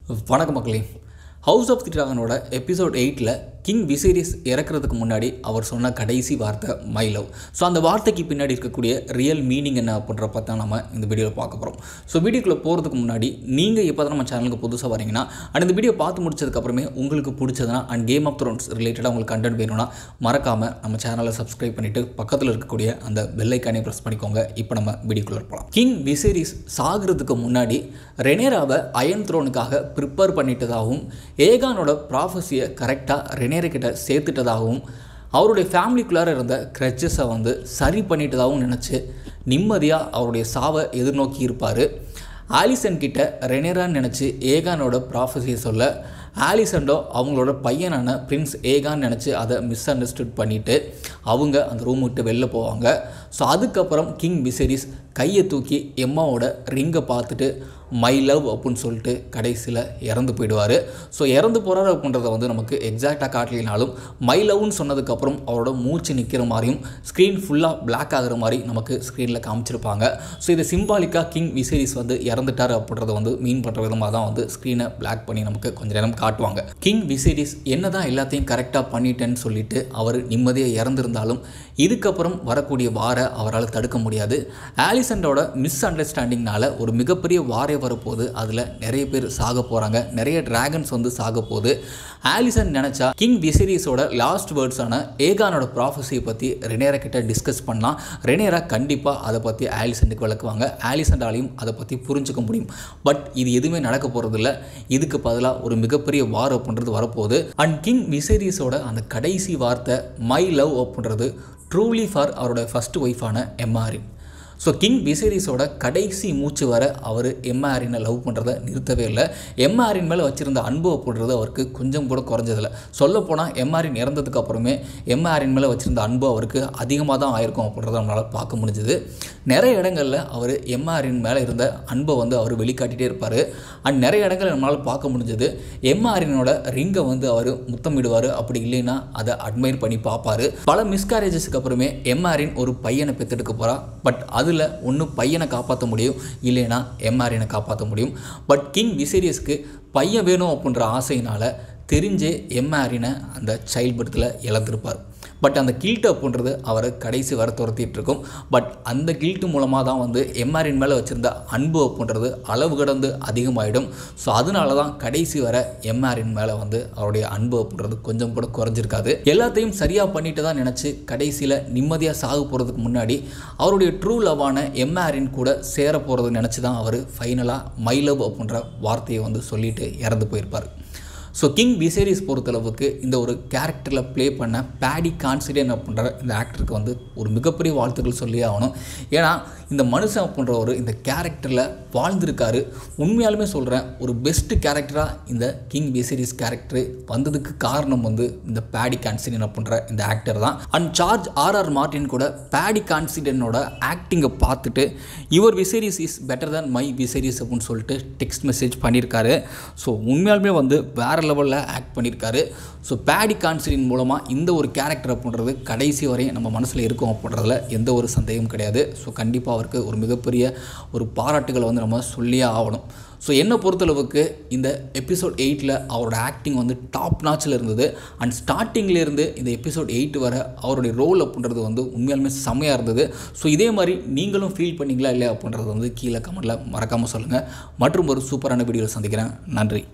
வணக்கம் மக்களே house of the ட்ராகனோட எபிசோட் எயிட்டில் கிங் விசீரிஸ் இறக்குறதுக்கு முன்னாடி அவர் சொன்ன கடைசி வார்த்தை மை லவ் ஸோ அந்த வார்த்தைக்கு பின்னாடி இருக்கக்கூடிய ரியல் மீனிங் என்ன அப்படின்ற பற்றி தான் நம்ம இந்த வீடியோவில் பார்க்க போகிறோம் ஸோ வீடியோக்குள்ளே போகிறதுக்கு முன்னாடி நீங்கள் இப்போ தான் நம்ம சேனலுக்கு புதுசாக வரீங்கன்னா அண்ட் இந்த வீடியோ பார்த்து முடிச்சதுக்கப்புறமே உங்களுக்கு பிடிச்சதுன்னா அண்ட் கேம் ஆஃப் த்ரோன்ஸ் ரிலேட்டடாக உங்களுக்கு கண்டென்ட் வேணும்னா மறக்காமல் நம்ம சேனலை சப்ஸ்கிரைப் பண்ணிவிட்டு பக்கத்தில் இருக்கக்கூடிய அந்த பெல் ஐக்கானே ப்ரெஸ் பண்ணிக்கோங்க இப்போ நம்ம வீடியோக்குள்ளே போகலாம் கிங் விசேரிஸ் சாகிறதுக்கு முன்னாடி ரெனேராவை அயன் த்ரோனுக்காக ப்ரிப்பேர் பண்ணிட்டதாகவும் ஏகானோட ப்ராஃபஸியை கரெக்டாக ரெனேரா கிட்ட சேர்த்துட்டதாகவும் அவருடைய ஃபேமிலிக்குள்ளார இருந்த க்ரச்சஸை வந்து சரி பண்ணிட்டதாகவும் நினச்சி நிம்மதியாக அவருடைய சாவை எதிர்நோக்கி இருப்பார் ஆலிசன் கிட்ட ரெனேரான்னு நினச்சி ஏகானோட ப்ராஃபஸியை சொல்ல ஆலிசண்டோ அவங்களோட பையனான பிரின்ஸ் ஏகான்னு நினச்சி அதை மிஸ் அண்டர்ஸ்டுட் பண்ணிவிட்டு அவங்க அந்த ரூம் விட்டு வெளில போவாங்க ஸோ அதுக்கப்புறம் கிங் விசரிஸ் கையை தூக்கி எம்மாவோட ரிங்கை பார்த்துட்டு மை லவ் அப்படின்னு சொல்லிட்டு கடைசியில் இறந்து போயிடுவார் ஸோ இறந்து போகிறாரு அப்படின்றத வந்து நமக்கு எக்ஸாக்டாக காட்டலினாலும் மை லவ்னு சொன்னதுக்கப்புறம் அவரோட மூச்சு நிற்கிற மாதிரியும் ஸ்க்ரீன் ஃபுல்லாக பிளாக் ஆகிற மாதிரி நமக்கு ஸ்க்ரீனில் காமிச்சிருப்பாங்க ஸோ இது சிம்பாலிக்காக கிங் விசரிஸ் வந்து இறந்துட்டார் அப்படின்றத வந்து மீன் பண்ணுற விதமாக தான் வந்து ஸ்க்ரீனை பிளாக் பண்ணி நமக்கு கொஞ்ச நேரம் காட்டுவாங்க கிங் விசரிஸ் என்ன தான் எல்லாத்தையும் கரெக்டாக பண்ணிட்டேன்னு சொல்லிட்டு அவர் நிம்மதியாக இறந்திருந்தாலும் இதுக்கப்புறம் வரக்கூடிய வாரை அவரால் தடுக்க முடியாது ஆலிசண்டோட மிஸ் அண்டர்ஸ்டாண்டிங்னால ஒரு மிகப்பெரிய வாரே வரப்போகுது அதில் நிறைய பேர் சாக போகிறாங்க நிறைய டிராகன்ஸ் வந்து சாக போகுது ஆலிசன் நினச்சா கிங் விசீரிஸோட லாஸ்ட் வேர்ட்ஸான ஏகானோட ப்ராஃபஸியை பற்றி ரெனேரா கிட்ட டிஸ்கஸ் பண்ணலாம் ரெனேரா கண்டிப்பாக அதை பற்றி ஆலிசனுக்கு விளக்குவாங்க ஆலிசண்டாலையும் அதை பற்றி புரிஞ்சுக்க முடியும் பட் இது எதுவுமே நடக்க போகிறதில்ல இதுக்கு பதிலாக ஒரு மிகப்பெரிய வார் அப்படின்றது வரப்போகுது அண்ட் கிங் விசீரிஸோட அந்த கடைசி வார்த்தை மை லவ் அப்படின்றது ட்ரூலி ஃபார் அவரோட ஃபஸ்ட் ஒய்ஃபான எம்ஆரின் ஸோ கிங் விசேரிஸோட கடைசி மூச்சு வர அவர் எம்ஆரினை லவ் பண்ணுறத நிறுத்தவே இல்லை எம்ஆரின் மேலே வச்சுருந்த அன்பு அப்படின்றது அவருக்கு கொஞ்சம் கூட குறைஞ்சதில்ல சொல்லப்போனால் எம்ஆரின் இறந்ததுக்கு அப்புறமே எம்ஆரின் மேலே வச்சுருந்த அன்பு அவருக்கு அதிகமாக தான் ஆயிருக்கும் அப்படின்றத நம்மளால் பார்க்க முடிஞ்சுது நிறைய இடங்களில் அவர் எம்ஆரின் மேலே இருந்த அன்பை வந்து அவர் வெளிக்காட்டிகிட்டே இருப்பார் அண்ட் நிறைய இடங்களில் நம்மளால் பார்க்க முடிஞ்சது எம்ஆரினோட ரிங்கை வந்து அவர் முத்தமிடுவார் அப்படி இல்லைன்னா அதை அட்மைர் பண்ணி பார்ப்பார் பல மிஸ்கேரேஜஸ்க்கு அப்புறமே எம்ஆரின் ஒரு பையனை பெற்றெடுக்க போகிறா பட் அதில் ஒன்று பையனை காப்பாற்ற முடியும் இல்லைன்னா எம்ஆரினை காப்பாற்ற முடியும் பட் கிங் விசீரியஸ்க்கு பையன் வேணும் அப்படின்ற ஆசையினால் தெரிஞ்சே எம்ஆரினை அந்த சைல்ட் பர்த்தில் இழந்திருப்பார் பட் அந்த கில்ட்டு அப்படின்றது அவரை கடைசி வர துரத்திட்டு இருக்கும் பட் அந்த கில்ட்டு மூலமாக தான் வந்து எம்ஆரின் மேலே வச்சுருந்த அன்பு அப்படின்றது அளவு கடந்து அதிகமாகிடும் ஸோ அதனால தான் கடைசி வர எம்ஆரின் மேலே வந்து அவருடைய அன்பு அப்படின்றது கொஞ்சம் கூட குறைஞ்சிருக்காது எல்லாத்தையும் சரியாக பண்ணிட்டு தான் நினச்சி கடைசியில் நிம்மதியாக சாக போகிறதுக்கு முன்னாடி அவருடைய ட்ரூ லவ்வான எம்ஆரின் கூட சேர போகிறது நினச்சி தான் அவர் ஃபைனலாக மை லவ் அப்படின்ற வார்த்தையை வந்து சொல்லிட்டு இறந்து போயிருப்பார் ஸோ கிங் விசேரிஸ் பொறுத்தளவுக்கு இந்த ஒரு கேரக்டரில் ப்ளே பண்ண பேடி கான்சிடென்ட் அப்படின்ற இந்த ஆக்டருக்கு வந்து ஒரு மிகப்பெரிய வாழ்த்துக்கள் சொல்லி ஆகணும் ஏன்னா இந்த மனுஷன் அப்படின்ற ஒரு இந்த கேரக்டரில் வாழ்ந்திருக்காரு உண்மையாலுமே சொல்கிறேன் ஒரு பெஸ்ட்டு கேரக்டராக இந்த கிங் விசேரிஸ் கேரக்டர் வந்ததுக்கு காரணம் வந்து இந்த பேடி கான்சிடென்ட் அப்படின்ற இந்த ஆக்டர் தான் அண்ட் சார்ஜ் ஆர்ஆர் மார்டின் கூட பேடி கான்சிடென்டோட ஆக்டிங்கை பார்த்துட்டு your Viserys is better than my Viserys அப்படின்னு சொல்லிட்டு டெக்ஸ்ட் மெசேஜ் பண்ணியிருக்காரு ஸோ உண்மையாலுமே வந்து வேறு லெவலில் ஆக்ட் பண்ணியிருக்காரு ஸோ பேடி கான்சிடின் மூலமாக இந்த ஒரு கேரக்டர் அப்படின்றது கடைசி வரையும் நம்ம மனசில் இருக்கும் அப்படின்றதுல எந்த ஒரு சந்தேகமும் கிடையாது ஸோ கண்டிப்பாக அவருக்கு ஒரு மிகப்பெரிய ஒரு பாராட்டுகளை வந்து நம்ம சொல்லியே ஆகணும் ஸோ என்னை பொறுத்தளவுக்கு இந்த எபிசோட் எயிட்டில் அவரோட ஆக்டிங் வந்து டாப் நாச்சில் இருந்தது அண்ட் ஸ்டார்டிங்லேருந்து இந்த எபிசோட் எயிட் வர அவருடைய ரோல் அப்படின்றது வந்து உண்மையாலுமே செம்மையாக இருந்தது ஸோ இதே மாதிரி நீங்களும் ஃபீல் பண்ணீங்களா இல்லையா அப்படின்றது வந்து கீழே கமெண்ட்டில் மறக்காமல் சொல்லுங்கள் மற்றும் ஒரு சூப்பரான வீடியோவில் சந்திக்கிறேன் நன்றி